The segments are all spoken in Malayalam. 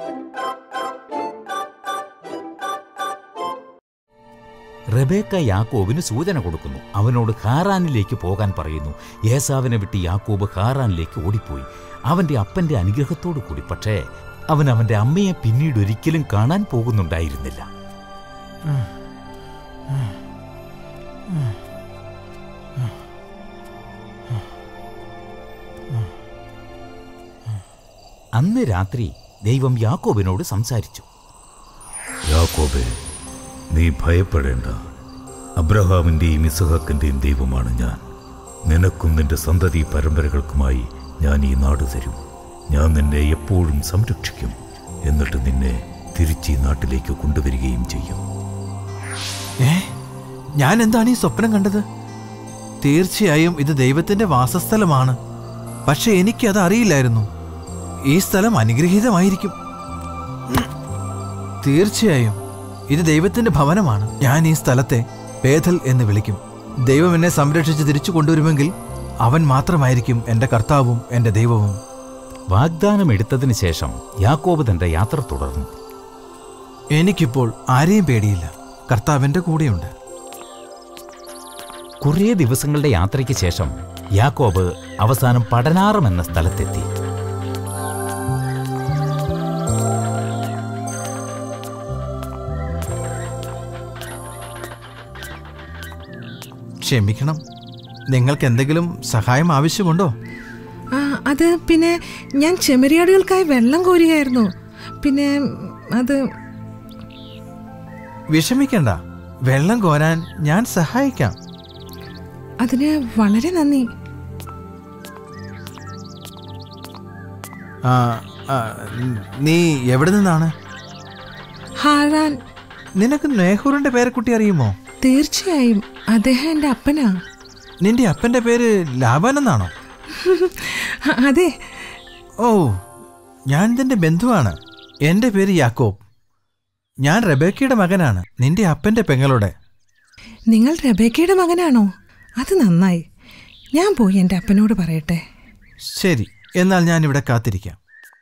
റബേക്ക യാക്കോബിന് സൂചന കൊടുക്കുന്നു അവനോട് ഹാറാനിലേക്ക് പോകാൻ പറയുന്നു ഏസാവിനെ വിട്ട് യാക്കോബ് ഹാറാനിലേക്ക് ഓടിപ്പോയി അവന്റെ അപ്പന്റെ അനുഗ്രഹത്തോടു കൂടി പക്ഷേ അവൻ അവന്റെ അമ്മയെ പിന്നീട് ഒരിക്കലും കാണാൻ പോകുന്നുണ്ടായിരുന്നില്ല അന്ന് രാത്രി ദൈവം യാക്കോബിനോട് സംസാരിച്ചു യാക്കോബേ നീ ഭയപ്പെടേണ്ട അബ്രഹാമിൻ്റെയും ഇസഹാക്കിൻ്റെയും ദൈവമാണ് ഞാൻ നിനക്കും നിന്റെ സന്തതി പരമ്പരകൾക്കുമായി ഞാൻ ഈ നാട് തരും ഞാൻ നിന്നെ എപ്പോഴും സംരക്ഷിക്കും എന്നിട്ട് നിന്നെ തിരിച്ച് ഈ നാട്ടിലേക്ക് കൊണ്ടുവരികയും ചെയ്യും ഏ ഞാൻ എന്താണ് ഈ സ്വപ്നം കണ്ടത് തീർച്ചയായും ഇത് ദൈവത്തിന്റെ വാസസ്ഥലമാണ് പക്ഷെ എനിക്കത് അറിയില്ലായിരുന്നു ഈ സ്ഥലം അനുഗ്രഹീതമായിരിക്കും ഉം. തീർച്ചയായും ഇത് ദൈവത്തിന്റെ ഭവനമാണ് ഞാൻ ഈ സ്ഥലത്തെ ബേഥൽ എന്ന് വിളിക്കും ദൈവം എന്നെ സംരക്ഷിച്ച് തിരിച്ചു കൊണ്ടുവരുമെങ്കിൽ അവൻ മാത്രമായിരിക്കും എൻ്റെ കർത്താവും എൻ്റെ ദൈവവും വാഗ്ദാനം എടുത്തതിന് ശേഷം യാക്കോബ് തന്റെ യാത്ര തുടർന്നു എനിക്കിപ്പോൾ ആരെയും പേടിയില്ല കർത്താവിൻ്റെ കൂടെയുണ്ട് കുറേ ദിവസങ്ങളുടെ യാത്രയ്ക്ക് ശേഷം യാക്കോബ് അവസാനം പടനാറം എന്ന സ്ഥലത്തെത്തി ക്ഷമിക്കണം നിങ്ങൾക്ക് എന്തെങ്കിലും സഹായം ആവശ്യമുണ്ടോ ആ അത് പിന്നെ ഞാൻ ചെമ്മരിയാടുകൾക്കായി വെള്ളം കോരുകയായിരുന്നു പിന്നെ അത് വിഷമിക്കണ്ട വെള്ളം കോരാൻ ഞാൻ സഹായിക്കാം അതിന് വളരെ നന്ദി ആ, ആ, നീ എവിടെ നിന്നാണ് ഹാരാൻ നിനക്ക് നേഹൂറിന്റെ പേരക്കുട്ടി അറിയുമോ തീർച്ചയായും അദ്ദേഹം എൻ്റെ അപ്പനാ നിന്റെ അപ്പന്റെ പേര് ലാബാൻ എന്നാണോ അതെ ഓ ഞാൻ നിന്റെ ബന്ധുവാണ് എന്റെ പേര് യാക്കോബ് ഞാൻ റബേക്കയുടെ മകനാണ് നിന്റെ അപ്പന്റെ പെങ്ങളുടെ നിങ്ങൾ റബേക്കയുടെ മകനാണോ അത് നന്നായി ഞാൻ പോയി എൻ്റെ അപ്പനോട് പറയട്ടെ ശരി എന്നാൽ ഞാൻ ഇവിടെ കാത്തിരിക്കാം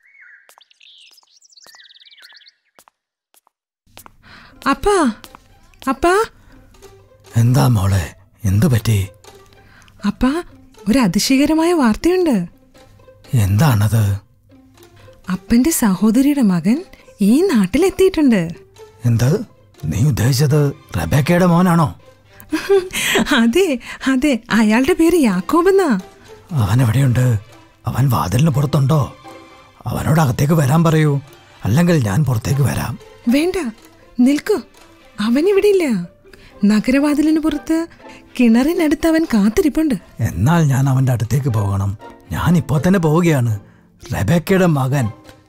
അപ്പാ അപ്പാ എന്താ മോളെ എന്തു പറ്റി അപ്പാ ഒരു അതിശയകരമായ വാർത്തയുണ്ട് എന്താണത് അപ്പന്റെ സഹോദരിയുടെ മകൻ ഈ നാട്ടിലെത്തിയിട്ടുണ്ട് എന്ത് നീ ഉദ്ദേശിച്ചത് റബേക്കയുടെ മോനാണോ അതെ അതെ അയാളുടെ പേര് യാക്കോബ് എന്നാ അവൻ എവിടെയുണ്ട് അവൻ വാതിലിന് പുറത്തുണ്ടോ അവനോട് അകത്തേക്ക് വരാൻ പറയൂ അല്ലെങ്കിൽ ഞാൻ പുറത്തേക്ക് വരാം വേണ്ട നിൽക്കൂ അവൻ ഇവിടെ ഇല്ല നഗരവാതിലിന് പുറത്ത് കിണറിനടുത്ത് അവൻ കാത്തിരിപ്പുണ്ട് എന്നാൽ ഞാൻ അവന്റെ അടുത്തേക്ക് പോകണം ഞാൻ ഇപ്പോ തന്നെ പോവുകയാണ് റബേക്കയുടെ മകൻ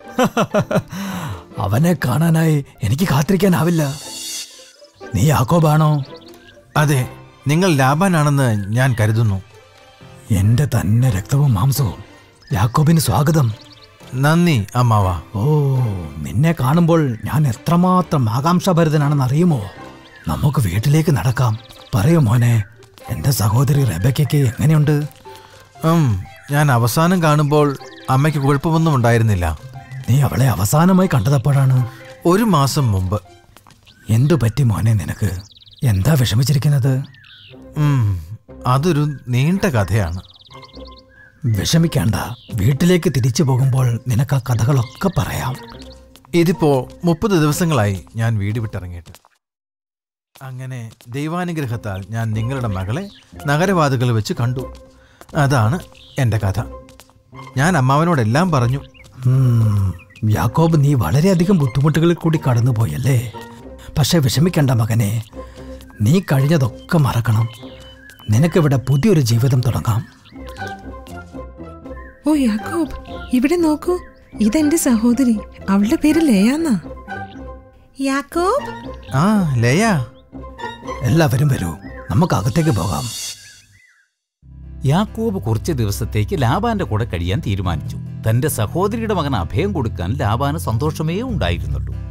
അവനെ കാണാനായി എനിക്ക് കാത്തിരിക്കാനാവില്ല നീ യാക്കോബാണോ അതെ നിങ്ങൾ ലാബാനാണെന്ന് ഞാൻ കരുതുന്നു എന്റെ തന്നെ രക്തവും മാംസവും യാക്കോബിന് സ്വാഗതം നന്ദി അമ്മാവ ഓ നിന്നെ കാണുമ്പോൾ ഞാൻ എത്രമാത്രം ആകാംക്ഷാഭരിതനാണെന്ന് അറിയുമോ നമുക്ക് വീട്ടിലേക്ക് നടക്കാം പറയൂ മോനെ എന്റെ സഹോദരി റെബയ്ക്കയ്ക്ക് എങ്ങനെയുണ്ട് ഉം, ഞാൻ അവസാനം കാണുമ്പോൾ അമ്മയ്ക്ക് കുഴപ്പമൊന്നും ഉണ്ടായിരുന്നില്ല നീ അവളെ അവസാനമായി കണ്ടതപ്പോഴാണ് ഒരു മാസം മുമ്പ് എന്തു പറ്റി മോനെ നിനക്ക് എന്താ വിഷമിച്ചിരിക്കുന്നത് ഉം, അതൊരു നീണ്ട കഥയാണ് വിഷമിക്കേണ്ട വീട്ടിലേക്ക് തിരിച്ചു പോകുമ്പോൾ നിനക്ക് ആ കഥകളൊക്കെ പറയാം ഇതിപ്പോ മുപ്പത് ദിവസങ്ങളായി ഞാൻ വീട് വിട്ടിറങ്ങിയിട്ട് അങ്ങനെ ദൈവാനുഗ്രഹത്താൽ ഞാൻ നിങ്ങളുടെ മകളെ നഗരവാതുകൾ വെച്ച് കണ്ടു അതാണ് എൻ്റെ കഥ ഞാൻ അമ്മാവനോടെല്ലാം പറഞ്ഞു ഉം, യാക്കോബ് നീ വളരെയധികം ബുദ്ധിമുട്ടുകളിൽ കൂടി കടന്നുപോയല്ലേ പക്ഷെ വിഷമിക്കേണ്ട മകനെ നീ കഴിഞ്ഞതൊക്കെ മറക്കണം നിനക്കിവിടെ പുതിയൊരു ജീവിതം തുടങ്ങാം ഓ യാക്കോബ് ഇവിടെ നോക്കൂ ഇതെന്റെ സഹോദരി അവളുടെ പേര് ലയാന്നാ യാക്കോബ് ആ ലയ എല്ലാവരും വരൂ നമുക്ക് അകത്തേക്ക് പോകാം യാക്കോബ് കുറച്ച് ദിവസത്തേക്ക് ലാബാന്റെ കൂടെ കഴിയാൻ തീരുമാനിച്ചു തന്റെ സഹോദരിയുടെ മകൻ അഭയം കൊടുക്കാൻ ലാബാന് സന്തോഷമേ ഉണ്ടായിരുന്നുള്ളൂ